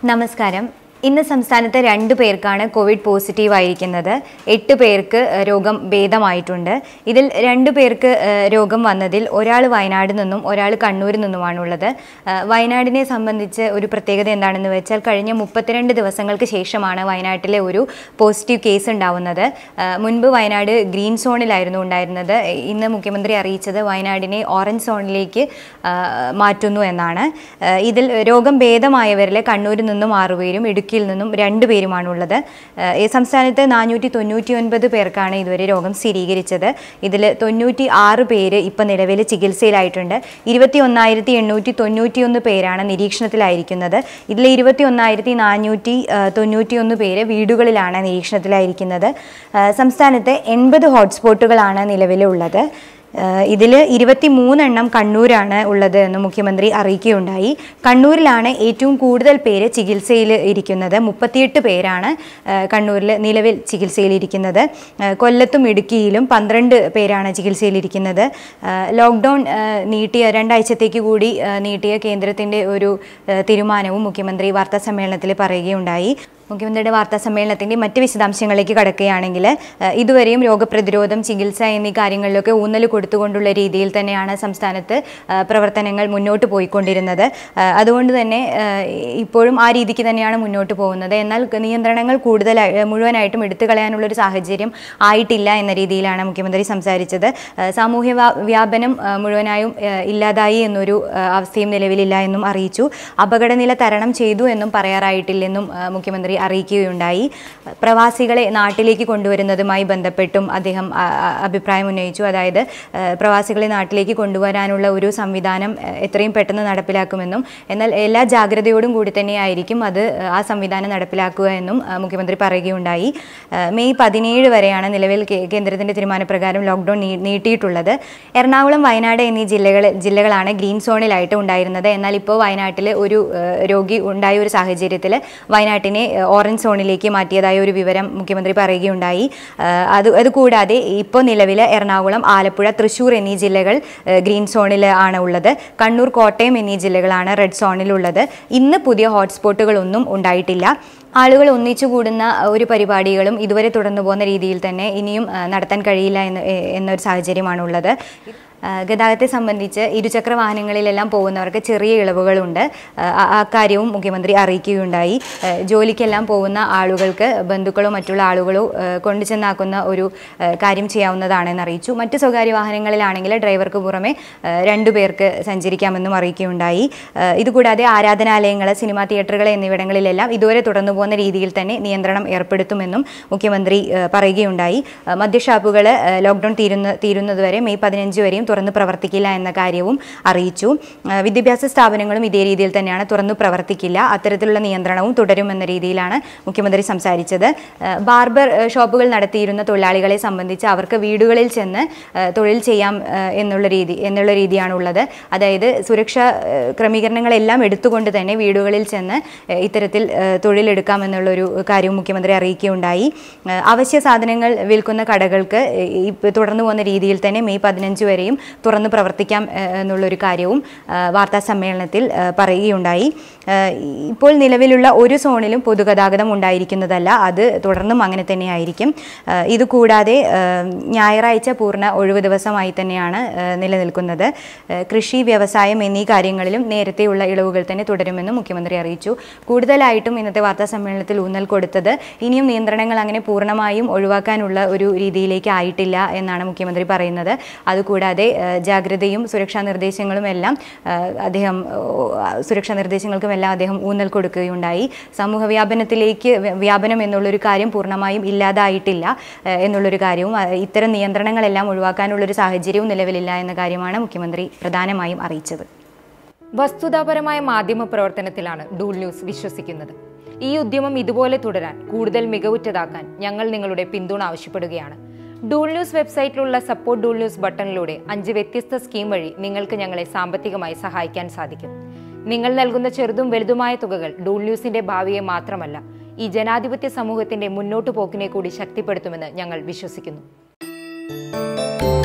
നമസ്കാരം ഇന്ന് സംസ്ഥാനത്ത് രണ്ടു പേർക്കാണ് കോവിഡ് പോസിറ്റീവ് ആയിരിക്കുന്നത് എട്ട് പേർക്ക് ഏഹ്, രോഗം ഭേദമായിട്ടുണ്ട് ഇതിൽ രണ്ടു പേർക്ക് ഏഹ്, രോഗം വന്നതിൽ ഒരാൾ വയനാട് നിന്നും ഒരാൾ കണ്ണൂരിൽ നിന്നുമാണുള്ളത് ഏഹ്, വയനാടിനെ സംബന്ധിച്ച് ഒരു പ്രത്യേകത എന്താണെന്ന് വെച്ചാൽ കഴിഞ്ഞ മുപ്പത്തിരണ്ട് ദിവസങ്ങൾക്ക് ശേഷമാണ് വയനാട്ടിലെ ഒരു പോസിറ്റീവ് കേസ് ഉണ്ടാവുന്നത് ഏഹ്, മുൻപ് വയനാട് ഗ്രീൻ സോണിലായിരുന്നു ഉണ്ടായിരുന്നത് ഇന്ന് മുഖ്യമന്ത്രി അറിയിച്ചത് വയനാടിനെ ഓറഞ്ച് സോണിലേക്ക് ഏഹ്, മാറ്റുന്നു എന്നാണ് ഏഹ്, ഇതിൽ രോഗം ഭേദമായവരിൽ കണ്ണൂരിൽ നിന്നും ആറുപേരും ഇടുക്കിയിൽ നിന്നും രണ്ട് പേരുമാണുള്ളത് ഏഹ്, ഈ സംസ്ഥാനത്ത് നാനൂറ്റി തൊണ്ണൂറ്റി ഒൻപത് പേർക്കാണ് ഇതുവരെ രോഗം സ്ഥിരീകരിച്ചത് ഇതിൽ തൊണ്ണൂറ്റി ആറ് പേര് ഇപ്പം നിലവിൽ ചികിത്സയിലായിട്ടുണ്ട് ഇരുപത്തി ഒന്നായിരത്തി എണ്ണൂറ്റി തൊണ്ണൂറ്റിയൊന്ന് പേരാണ് നിരീക്ഷണത്തിലായിരിക്കുന്നത് ഇതിൽ ഇരുപത്തി ഒന്നായിരത്തി നാനൂറ്റി തൊണ്ണൂറ്റിയൊന്ന് പേര് വീടുകളിലാണ് നിരീക്ഷണത്തിലായിരിക്കുന്നത് ഏഹ്, സംസ്ഥാനത്ത് എൺപത് ഹോട്ട്സ്പോട്ടുകളാണ് നിലവിലുള്ളത് ഇതിൽ ഇരുപത്തി മൂന്നെണ്ണം കണ്ണൂരാണ് ഉള്ളത് എന്ന് മുഖ്യമന്ത്രി അറിയിക്കുകയുണ്ടായി കണ്ണൂരിലാണ് ഏറ്റവും കൂടുതൽ പേര് ചികിത്സയിൽ ഇരിക്കുന്നത് മുപ്പത്തിയെട്ട് പേരാണ് കണ്ണൂരിൽ നിലവിൽ ചികിത്സയിലിരിക്കുന്നത് ഏഹ് കൊല്ലത്തും ഇടുക്കിയിലും പന്ത്രണ്ട് പേരാണ് ചികിത്സയിലിരിക്കുന്നത് ഏഹ് ലോക്ക്ഡൗൺ ഏഹ് നീട്ടിയ രണ്ടാഴ്ചത്തേക്ക് കൂടി ഏഹ് നീട്ടിയ കേന്ദ്രത്തിൻ്റെ ഒരു ഏഹ് തീരുമാനവും മുഖ്യമന്ത്രി വാർത്താ സമ്മേളനത്തിൽ പറയുകയുണ്ടായി മുഖ്യമന്ത്രിയുടെ വാർത്താ സമ്മേളനത്തിൻ്റെ മറ്റ് വിശദാംശങ്ങളിലേക്ക് കടക്കുകയാണെങ്കിൽ ഏഹ് ഇതുവരെയും രോഗപ്രതിരോധം ചികിത്സ എന്നീ കാര്യങ്ങളിലൊക്കെ ഊന്നൽ കൊടുത്തുകൊണ്ടുള്ള രീതിയിൽ തന്നെയാണ് സംസ്ഥാനത്ത് ഏഹ് പ്രവർത്തനങ്ങൾ മുന്നോട്ട് പോയിക്കൊണ്ടിരുന്നത് ഏഹ് അതുകൊണ്ട് തന്നെ ഏഹ് ഇപ്പോഴും ആ രീതിക്ക് തന്നെയാണ് മുന്നോട്ട് പോകുന്നത് എന്നാൽ നിയന്ത്രണങ്ങൾ കൂടുതലായി ഏഹ് മുഴുവനായിട്ടും എടുത്തു കളയാനുള്ളൊരു സാഹചര്യം ആയിട്ടില്ല എന്ന രീതിയിലാണ് മുഖ്യമന്ത്രി സംസാരിച്ചത് ഏഹ് സാമൂഹ്യ വ്യാ- വ്യാപനം ഏഹ് മുഴുവനായും ഏഹ് ഇല്ലാതായി എന്നൊരു ഏഹ് അവസ്ഥയും നിലവിലില്ല എന്നും അറിയിച്ചു അപകടനില തരണം ചെയ്തു എന്നും പറയാറായിട്ടില്ലെന്നും ഏഹ് മുഖ്യമന്ത്രി അറിയിക്കുകയുണ്ടായി പ്രവാസികളെ നാട്ടിലേക്ക് കൊണ്ടുവരുന്നതുമായി ബന്ധപ്പെട്ടും അദ്ദേഹം ആ, ആ, അഭിപ്രായം ഉന്നയിച്ചു അതായത് ഏഹ് പ്രവാസികളെ നാട്ടിലേക്ക് കൊണ്ടുവരാനുള്ള ഒരു സംവിധാനം ഏഹ് എത്രയും പെട്ടെന്ന് നടപ്പിലാക്കുമെന്നും എന്നാൽ എല്ലാ ജാഗ്രതയോടും കൂടി തന്നെയായിരിക്കും അത് ഏഹ് ആ സംവിധാനം നടപ്പിലാക്കുക എന്നും ഏഹ് മുഖ്യമന്ത്രി പറയുകയുണ്ടായി ഏഹ് മെയ് പതിനേഴ് വരെയാണ് നിലവിൽ കേ- കേന്ദ്രത്തിന്റെ തീരുമാനപ്രകാരം ലോക്ക്ഡൌൺ നീ- നീട്ടിയിട്ടുള്ളത് എറണാകുളം വയനാട് എന്നീ ജില്ലകൾ ജില്ലകളാണ് ഗ്രീൻ സോണിലായിട്ട് ഉണ്ടായിരുന്നത് എന്നാൽ ഇപ്പോൾ വയനാട്ടിൽ ഒരു ഏഹ് രോഗി ഉണ്ടായ ഒരു സാഹചര്യത്തിൽ വയനാട്ടിനെ ഏഹ് ഓറഞ്ച് സോണിലേക്ക് മാറ്റിയതായ ഒരു വിവരം മുഖ്യമന്ത്രി പറയുകയുണ്ടായി ഏഹ് അത് അതുകൂടാതെ ഇപ്പോൾ നിലവിൽ എറണാകുളം ആലപ്പുഴ തൃശ്ശൂർ എന്നീ ജില്ലകൾ ഏഹ് ഗ്രീൻ സോണിൽ ആണ് ഉള്ളത് കണ്ണൂർ കോട്ടയം എന്നീ ജില്ലകളാണ് റെഡ് സോണിലുള്ളത് ഇന്ന് പുതിയ ഹോട്ട്സ്പോട്ടുകളൊന്നും ഉണ്ടായിട്ടില്ല ആളുകൾ ഒന്നിച്ചു കൂടുന്ന ഒരു പരിപാടികളും ഇതുവരെ തുടർന്നു പോകുന്ന രീതിയിൽ തന്നെ ഇനിയും ആ, നടത്താൻ കഴിയില്ല എന്ന് എ- എന്നൊരു സാഹചര്യമാണുള്ളത് ആ, ഗതാഗതത്തെ സംബന്ധിച്ച് ഇരുചക്ര വാഹനങ്ങളിലെല്ലാം പോകുന്നവർക്ക് ചെറിയ ഇളവുകളുണ്ട് ആ, ആ- ആ കാര്യവും മുഖ്യമന്ത്രി അറിയിക്കുകയുണ്ടായി ആ, ജോലിക്കെല്ലാം പോകുന്ന ആളുകൾക്ക് ബന്ധുക്കളോ മറ്റുള്ള ആളുകളോ ആ, കൊണ്ടുചെന്നാക്കുന്ന ഒരു ആ, കാര്യം ചെയ്യാവുന്നതാണെന്ന് അറിയിച്ചു മറ്റ് സ്വകാര്യ വാഹനങ്ങളിലാണെങ്കിൽ ഡ്രൈവർക്ക് പുറമെ ആ, രണ്ടു പേർക്ക് സഞ്ചരിക്കാമെന്നും അറിയിക്കുകയുണ്ടായി ആ, ഇതുകൂടാതെ ആരാധനാലയങ്ങൾ സിനിമാ തിയേറ്ററുകൾ എന്നിവിടങ്ങളിലെല്ലാം ഇതുവരെ തുടർന്നു പോകുന്ന രീതിയിൽ തന്നെ നിയന്ത്രണം ഏർപ്പെടുത്തുമെന്നും മുഖ്യമന്ത്രി ആ, പറയുകയുണ്ടായി ആ, മദ്യഷാപ്പുകൾ ആ, ലോക്ക്ഡൗൺ തീരുന്ന തീരുന്നതുവരെ മെയ് പതിനഞ്ച് വരെയും തുറന്ന് പ്രവർത്തിക്കില്ല എന്ന കാര്യവും അറിയിച്ചു ആ, വിദ്യാഭ്യാസ സ്ഥാപനങ്ങളും ഇതേ രീതിയിൽ തന്നെയാണ് തുറന്നു പ്രവർത്തിക്കില്ല അത്തരത്തിലുള്ള നിയന്ത്രണവും തുടരുമെന്ന രീതിയിലാണ് മുഖ്യമന്ത്രി സംസാരിച്ചത് ആ, ബാർബർ ആ, ഷോപ്പുകൾ നടത്തിയിരുന്ന തൊഴിലാളികളെ സംബന്ധിച്ച് അവർക്ക് വീടുകളിൽ ചെന്ന് ആ, തൊഴിൽ ചെയ്യാം ആ, എന്നുള്ള രീതി എന്നുള്ള രീതിയാണ് ഉള്ളത് അതായത് സുരക്ഷാ ആ, ക്രമീകരണങ്ങളെല്ലാം എടുത്തുകൊണ്ട് തന്നെ വീടുകളിൽ ചെന്ന് ആ, ഇത്തരത്തിൽ ആ, തൊഴിലെടുക്കാമെന്നുള്ളൊരു കാര്യവും മുഖ്യമന്ത്രി അറിയിക്കുകയുണ്ടായി ആ, അവശ്യ സാധനങ്ങൾ വിൽക്കുന്ന കടകൾക്ക് ഇപ്പം തുടർന്നു പോകുന്ന രീതിയിൽ തന്നെ മെയ് പതിനഞ്ച് വരെയും തുറന്ന് പ്രവർത്തിക്കാം ആ, എന്നുള്ളൊരു കാര്യവും ആ, വാർത്താ സമ്മേളനത്തിൽ ആ, പറയുകയുണ്ടായി ആ, ഇപ്പോൾ നിലവിലുള്ള ഒരു സോണിലും പൊതുഗതാഗതം ഉണ്ടായിരിക്കുന്നതല്ല അത് തുടർന്നും അങ്ങനെ തന്നെയായിരിക്കും ആ, ഇതുകൂടാതെ ആ, ഞായറാഴ്ച പൂർണ്ണ ഒഴിവ് ദിവസമായി തന്നെയാണ് ആ, നിലനിൽക്കുന്നത് ആ, കൃഷി വ്യവസായം എന്നീ കാര്യങ്ങളിലും നേരത്തെയുള്ള ഇളവുകൾ തന്നെ തുടരുമെന്നും മുഖ്യമന്ത്രി അറിയിച്ചു കൂടുതലായിട്ടും ഇന്നത്തെ വാർത്താ സമ്മേളനത്തിൽ ഊന്നൽ കൊടുത്തത് ഇനിയും നിയന്ത്രണങ്ങൾ അങ്ങനെ പൂർണ്ണമായും ഒഴിവാക്കാനുള്ള ഒരു രീതിയിലേക്ക് ആയിട്ടില്ല എന്നാണ് മുഖ്യമന്ത്രി പറയുന്നത് അതുകൂടാതെ ആ, ജാഗ്രതയും സുരക്ഷാ നിർദ്ദേശങ്ങളും എല്ലാം ആ, അദ്ദേഹം ആ, സുരക്ഷാ നിർദ്ദേശങ്ങൾക്കും എല്ലാം അദ്ദേഹം ഊന്നൽ കൊടുക്കുകയുണ്ടായി സമൂഹ വ്യാപനത്തിലേക്ക് വ്യ- വ്യാപനം എന്നുള്ളൊരു കാര്യം പൂർണ്ണമായും ഇല്ലാതായിട്ടില്ല ആ, എന്നുള്ളൊരു കാര്യവും ആ, ഇത്തരം നിയന്ത്രണങ്ങളെല്ലാം ഒഴിവാക്കാനുള്ളൊരു സാഹചര്യവും നിലവിലില്ല എന്ന കാര്യമാണ് മുഖ്യമന്ത്രി പ്രധാനമായും അറിയിച്ചത് വസ്തുതാപരമായ മാധ്യമ പ്രവർത്തനത്തിലാണ് ഡൂൾ ന്യൂസ് വിശ്വസിക്കുന്നത് ഈ ഉദ്യമം ഇതുപോലെ തുടരാൻ കൂടുതൽ മികവുറ്റതാക്കാൻ ഞങ്ങൾ നിങ്ങളുടെ പിന്തുണ ആവശ്യപ്പെടുകയാണ് ഡൂൾ ന്യൂസ് വെബ്സൈറ്റിലുള്ള സപ്പോർട്ട് ഡൂൾ ന്യൂസ് ബട്ടണിലൂടെ അഞ്ച് വ്യത്യസ്ത സ്കീം വഴി നിങ്ങൾക്ക് ഞങ്ങളെ സാമ്പത്തികമായി സഹായിക്കാൻ സാധിക്കും നിങ്ങൾ നൽകുന്ന ചെറുതും വലുതുമായ തുകകൾ ഡൂൾ ന്യൂസിന്റെ ഭാവിയെ മാത്രമല്ല ഈ ജനാധിപത്യ സമൂഹത്തിന്റെ മുന്നോട്ടു പോക്കിനെ കൂടി ശക്തിപ്പെടുത്തുമെന്ന് ഞങ്ങൾ വിശ്വസിക്കുന്നു